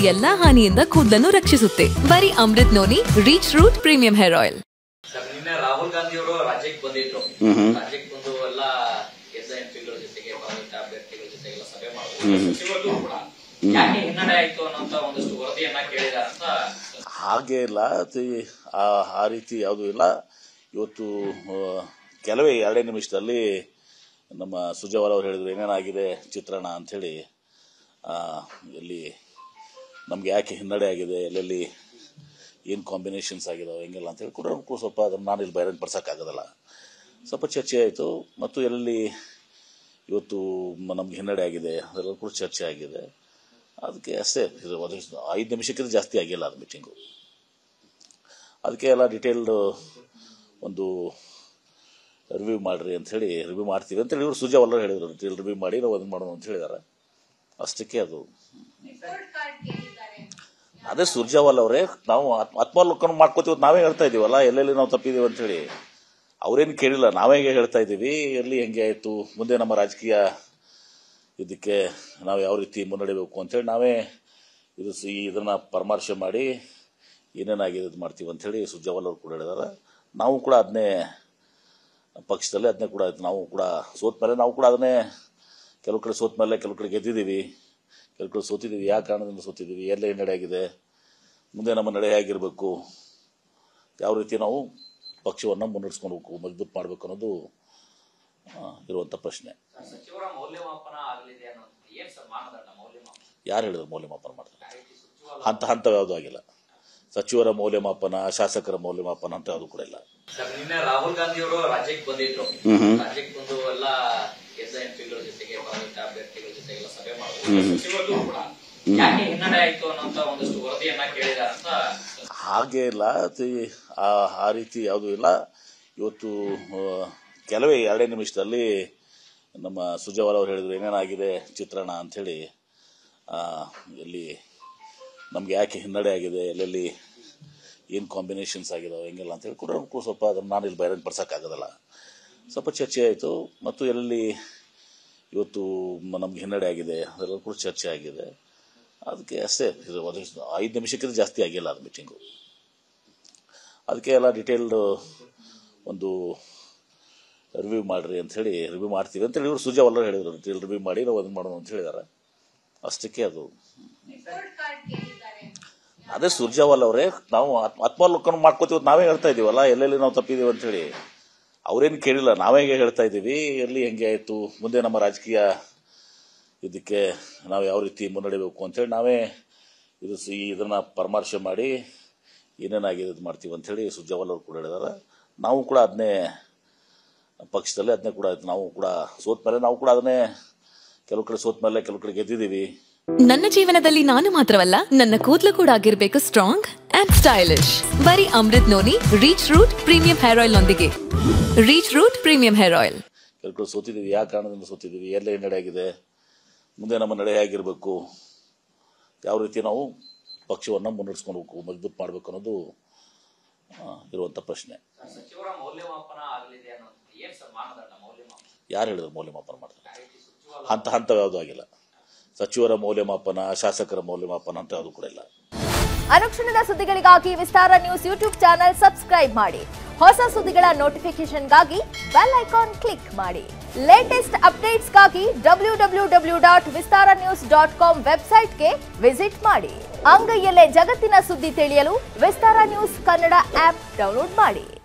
ಎಲ್ಲಾ ಹಾನಿಯಿಂದ ಕೂದಲನ್ನು ರಕ್ಷಿಸುತ್ತೆ ಬರೀ Amrut noni reach root premium hair oil sir ನಿನ್ನೆ ರಾಹುಲ್ ಗಾಂಧಿ ಅವರು ರಾಜ್ಯಕ್ಕೆ ಬಂದಿದ್ರು ರಾಜ್ಯಕ್ಕೆ ಬಂದು ಎಲ್ಲ ಎಸ್ ಎಂ ಪಿಗಳ ಜೊತೆಗೆ ಪವಿತ್ರ ಅಭ್ಯರ್ಥಿಗಳ ಜೊತೆಗೆ ಎಲ್ಲ ಸಭೆ ಮಾಡಿದ್ರು ಸಚಿವರಿಗೂ ಕೂಡ ಯಾಕೆ ಹಿನ್ನಡೆ ಆಯ್ತು ಅನ್ನೋಂತ ಒಂದಷ್ಟು ವರದಿಯನ್ನ ಕೇಳಿದಾರೆ ಅಂತ ಹಾಗೆ ಇಲ್ಲ ತಿ- ಆ ಆ ರೀತಿ ಯಾವುದೂ ಇಲ್ಲ ಇವತ್ತು ಆ, ಕೆಲವೇ ಎರಡೇ ನಿಮಿಷದಲ್ಲಿ ನಮ್ಮ ಸುಜಾವಾಲ ಅವರು ಹೇಳಿದ್ರು ಏನೇನಾಗಿದೆ ಚಿತ್ರಣ ಅಂಥೇಳಿ ಇಲ್ಲಿ ನಮಗೆ ಯಾಕೆ ಹಿನ್ನಡೆ ಆಗಿದೆ ಎಲ್ಲೆಲ್ಲಿ ಏನು ಕಾಂಬಿನೇಷನ್ಸ್ ಆಗಿದಾವೆ ಹೆಂಗೆಲ್ಲ ಅಂತೇಳಿ ಕೂಡ ಕೂಡ ಸ್ವಲ್ಪ ಅದನ್ನು ನಾನು ಇಲ್ಲಿ ಬಹಿರಂಗ ಪಡಿಸೋಕ್ಕಾಗೋದಲ್ಲ ಸ್ವಲ್ಪ ಚರ್ಚೆ ಆಯಿತು ಮತ್ತು ಎಲ್ಲೆಲ್ಲಿ ಇವತ್ತು ಮ- ನಮ್ಗೆ ಹಿನ್ನಡೆ ಆಗಿದೆ ಅದೆಲ್ಲ ಕೂಡ ಚರ್ಚೆ ಆಗಿದೆ ಅದಕ್ಕೆ ಅಷ್ಟೇ ಇದು ಒಂದು ಐದು ನಿಮಿಷಕ್ಕಿಂತ ಜಾಸ್ತಿ ಆಗಿಲ್ಲ ಅದು ಮೀಟಿಂಗು ಅದಕ್ಕೆ ಎಲ್ಲ ಡಿಟೇಲ್ಡ್ ಒಂದು ರಿವ್ಯೂ ಮಾಡಿರಿ ಅಂಥೇಳಿ ರಿವ್ಯೂ ಮಾಡ್ತೀವಿ ಅಂತೇಳಿ ಇವರು ಸುಜಾವಲ್ಲ ಹೇಳಿದರು ಡಿಟೇಲ್ ರಿವ್ಯೂ ಮಾಡಿ ನಾವು ಅದನ್ನು ಮಾಡೋಣ ಅಂತ ಹೇಳಿದ್ದಾರೆ ಅಷ್ಟಕ್ಕೆ ಅದು ಅದೇ ಸುರ್ಜಾವಾಲ್ ಅವರೇ ನಾವು ಆತ್ಮ- ಆತ್ಮಾವಲೋಕನ ಮಾಡ್ಕೋತೀವಿ ನಾವೇ ಹೇಳ್ತಾ ಇದೀವಲ್ಲ ಎಲ್ಲೆಲ್ಲಿ ನಾವು ತಪ್ಪಿದೀವಿ ಅಂತೇಳಿ ಅವ್ರೇನು ಕೇಳಿಲ್ಲ ನಾವೇ ಹೇಳ್ತಾ ಇದ್ದೀವಿ ಎಲ್ಲಿ ಹೆಂಗೆ ಆಯಿತು ಮುಂದೆ ನಮ್ಮ ರಾಜಕೀಯ ಇದಕ್ಕೆ ನಾವು ಯಾವ ರೀತಿ ಮುನ್ನಡೆಯಬೇಕು ಅಂತೇಳಿ ನಾವೇ ಇದು ಸ- ಈ ಇದನ್ನ ಪರಾಮರ್ಶೆ ಮಾಡಿ ಏನೇನಾಗಿದೆ ಇದು ಮಾಡ್ತೀವಿ ಅಂಥೇಳಿ ಸುರ್ಜಾವಾಲ್ ಅವರು ಕೂಡ ಹೇಳಿದ್ದಾರೆ ನಾವು ಕೂಡ ಅದನ್ನೇ ಪಕ್ಷದಲ್ಲಿ ಅದನ್ನೇ ಕೂಡ ನಾವು ಕೂಡ ಸೋತ ಮೇಲೆ ನಾವು ಕೂಡ ಅದನ್ನೇ ಕೆಲವು ಕಡೆ ಸೋತ ಮೇಲೆ ಕೆಲವು ಕಡೆ ಗೆದ್ದಿದ್ದೀವಿ ಕೆಲವು ಕಡೆ ಸೋತಿದ್ದೀವಿ ಯಾವ ಕಾರಣದಿಂದ ಸೋತಿದ್ದೀವಿ ಎಲ್ಲ ನಡೆ ಆಗಿದೆ ಮುಂದೆ ನಮ್ಮ ನಡೆ ಹೇಗಿರಬೇಕು ಯಾವ ರೀತಿ ನಾವು ಪಕ್ಷವನ್ನು ಮುನ್ನಡೆಸ್ಕೊಂಡು ಹೋಗ್ಬೇಕು ಮಜಬೂತ್ ಮಾಡಬೇಕು ಅನ್ನೋದು ಆ, ಇರುವಂಥ ಪ್ರಶ್ನೆ ಸಚಿವರ ಮೌಲ್ಯಮಾಪನ ಆಗಲಿದೆ ಅನ್ನೋದು ಏನ್ ಸರ್ ಮಾನದಂಡ ಮೌಲ್ಯಮಾಪನ ಯಾರು ಹೇಳಿದ್ರು ಮೌಲ್ಯಮಾಪನ ಮಾಡ್ತಾರೆ ಹಂತ ಹಂತ ಯಾವುದೂ ಆಗಿಲ್ಲ ಸಚಿವರ ಮೌಲ್ಯಮಾಪನ ಶಾಸಕರ ಮೌಲ್ಯಮಾಪನ ಅಂತ ಯಾವುದು ಕೂಡ ಇಲ್ಲ ಸರ್ ನಿನ್ನೆ ರಾಹುಲ್ ಗಾಂಧಿ ಅವರು ರಾಜ್ಯಕ್ಕೆ ಬಂದಿದ್ರು ರಾಜ್ಯಕ್ಕೆ ಬಂದು ಎಲ್ಲ ಎಸ್ ಎಂ ಪಿಗಳ ಜೊತೆಗೆ ಪವಿತ್ರ ಅಭ್ಯರ್ಥಿಗಳ ಜೊತೆಗೆ ಎಲ್ಲ ಸಭೆ ಮಾಡಿದ್ರು ಸಚಿವರಿಗೂ ಕೂಡ ಯಾಕೆ ಹಿನ್ನಡೆ ಆಯ್ತು ಅನ್ನೋಂತ ಒಂದಷ್ಟು ವರದಿಯನ್ನ ಕೇಳಿದಾರೆ ಅಂತ ಹಾಗೆ ಇಲ್ಲ ತಿ- ಆ ಆ ರೀತಿ ಯಾವುದೂ ಇಲ್ಲ ಇವತ್ತು ಆ, ಕೆಲವೇ ಎರಡೇ ನಿಮಿಷದಲ್ಲಿ ನಮ್ಮ ಸುಜಾವಾಲ ಅವರು ಹೇಳಿದ್ರು ಏನೇನಾಗಿದೆ ಚಿತ್ರಣ ಅಂಥೇಳಿ ಇಲ್ಲಿ ನಮಗೆ ಯಾಕೆ ಹಿನ್ನಡೆ ಆಗಿದೆ ಎಲ್ಲೆಲ್ಲಿ ಏನು ಕಾಂಬಿನೇಷನ್ಸ್ ಆಗಿದಾವೆ ಹೆಂಗೆಲ್ಲ ಅಂತೇಳಿ ಕೂಡ ಕೂಡ ಸ್ವಲ್ಪ ಅದನ್ನು ನಾನು ಇಲ್ಲಿ ಬಹಿರಂಗ ಪಡಿಸೋಕ್ಕಾಗೋದಲ್ಲ ಸ್ವಲ್ಪ ಚರ್ಚೆ ಆಯಿತು ಮತ್ತು ಎಲ್ಲೆಲ್ಲಿ ಇವತ್ತು ಮ- ನಮ್ಗೆ ಹಿನ್ನಡೆ ಆಗಿದೆ ಅದೆಲ್ಲ ಕೂಡ ಚರ್ಚೆ ಆಗಿದೆ ಅದಕ್ಕೆ ಅಷ್ಟೇ ಇದು ಒಂದು ಐದು ನಿಮಿಷಕ್ಕಿಂತ ಜಾಸ್ತಿ ಆಗಿಲ್ಲ ಅದು ಮೀಟಿಂಗು ಅದಕ್ಕೆ ಎಲ್ಲ ಡಿಟೇಲ್ಡ್ ಒಂದು ರಿವ್ಯೂ ಮಾಡಿರಿ ಅಂಥೇಳಿ ರಿವ್ಯೂ ಮಾಡ್ತೀವಿ ಅಂತೇಳಿ ಇವರು ಸುಜಾವಲ್ಲ ಹೇಳಿದರು ಡಿಟೇಲ್ ರಿವ್ಯೂ ಮಾಡಿ ನಾವು ಅದನ್ನು ಮಾಡೋಣ ಅಂತ ಹೇಳಿದ್ದಾರೆ ಅಷ್ಟಕ್ಕೆ ಅದು ಅದೇ ಸುರ್ಜಾವಾಲ್ ಅವರೇ ನಾವು ಆತ್ಮ- ಆತ್ಮಾವಲೋಕನ ಮಾಡ್ಕೋತೀವಿ ನಾವೇ ಹೇಳ್ತಾ ಇದೀವಲ್ಲ ಎಲ್ಲೆಲ್ಲಿ ನಾವು ತಪ್ಪಿದೀವಿ ಅಂತೇಳಿ ಅವ್ರೇನು ಕೇಳಿಲ್ಲ ನಾವೇ ಹೇಳ್ತಾ ಇದ್ದೀವಿ ಎಲ್ಲಿ ಹೆಂಗೆ ಆಯಿತು ಮುಂದೆ ನಮ್ಮ ರಾಜಕೀಯ ಇದಕ್ಕೆ ನಾವು ಯಾವ ರೀತಿ ಮುನ್ನಡೆಯಬೇಕು ಅಂತೇಳಿ ನಾವೇ ಇದು ಸ- ಈ ಇದನ್ನ ಪರಾಮರ್ಶೆ ಮಾಡಿ ಏನೇನಾಗಿದೆ ಇದು ಮಾಡ್ತೀವಿ ಅಂಥೇಳಿ ಸುಜಾವಾಲ್ ಅವರು ಕೂಡ ಹೇಳಿದ್ದಾರೆ ನಾವು ಕೂಡ ಅದನ್ನೇ ಪಕ್ಷದಲ್ಲಿ ಅದನ್ನೇ ಕೂಡ ನಾವು ಕೂಡ ಸೋತ ಮೇಲೆ ನಾವು ಕೂಡ ಅದನ್ನೇ ಕೆಲವು ಕಡೆ ಸೋತ ಮೇಲೆ ಕೆಲವು ಕಡೆ ಗೆದ್ದಿದ್ದೀವಿ ನನ್ನ ಜೀವನದಲ್ಲಿ ನಾನು ಮಾತ್ರವಲ್ಲ ನನ್ನ ಕೂದಲು ಕೂಡ ಆಗಿರ್ಬೇಕು ಸ್ಟ್ರಾಂಗ್ ಅಂಡ್ ಸ್ಟೈಲಿಶ್ ಬರೀ Amrut noni reach root premium hair oil ನೊಂದಿಗೆ reach root premium hair oil ಕೆಲವು ಕಡೆ ಸೋತಿದ್ದೀವಿ ಯಾವ ಕಾರಣದಿಂದ ಸೋತಿದ್ದೀವಿ ಎಲ್ಲ ನಡೆ ಆಗಿದೆ ಮುಂದೆ ನಮ್ಮ ನಡೆ ಹೇಗಿರಬೇಕು ಯಾವ ರೀತಿ ನಾವು ಪಕ್ಷವನ್ನು ಮುನ್ನಡೆಸ್ಕೊಂಡು ಹೋಗ್ಬೇಕು ಮಜಬೂತ್ ಮಾಡಬೇಕು ಅನ್ನೋದು ಆ, ಇರುವಂಥ ಪ್ರಶ್ನೆ ಸಚಿವರ ಮೌಲ್ಯಮಾಪನ ಆಗಲಿದೆ ಅನ್ನೋದು ಏನ್ ಸರ್ ಮಾನದಂಡ ಮೌಲ್ಯಮಾಪನ ಯಾರು ಹೇಳಿದ್ರು ಮೌಲ್ಯಮಾಪನ ಮಾಡ್ತಾರೆ ಹಂತ ಹಂತ ಯಾವುದೂ ಆಗಿಲ್ಲ ಸಚಿವರ ಮೌಲ್ಯಮಾಪನ ಶಾಸಕರ ಮೌಲ್ಯಮಾಪನ ಅಂತ ಯಾವುದು ಕೂಡ ಇಲ್ಲ ಅನುಕ್ಷಣದ ಸುದ್ದಿಗಳಿಗಾಗಿ Vistara news YouTube channel subscribe ಮಾಡಿ ಹೊಸ ಸುದ್ದಿಗಳ ನೋಟಿಫಿಕೇಶನ್ಗಾಗಿ ಬೆಲ್ ಐಕಾನ್ ಕ್ಲಿಕ್ ಮಾಡಿ ಲೇಟೆಸ್ಟ್ ಅಪ್ಡೇಟ್ಸ್ಗಾಗಿ W W W dot Vistara news dot com ವೆಬ್ಸೈಟ್ಗೆ ವಿಸಿಟ್ ಮಾಡಿ ಅಂಗೈಯಲ್ಲೇ ಜಗತ್ತಿನ ಸುದ್ದಿ ತಿಳಿಯಲು Vistara news Kannada app download ಮಾಡಿ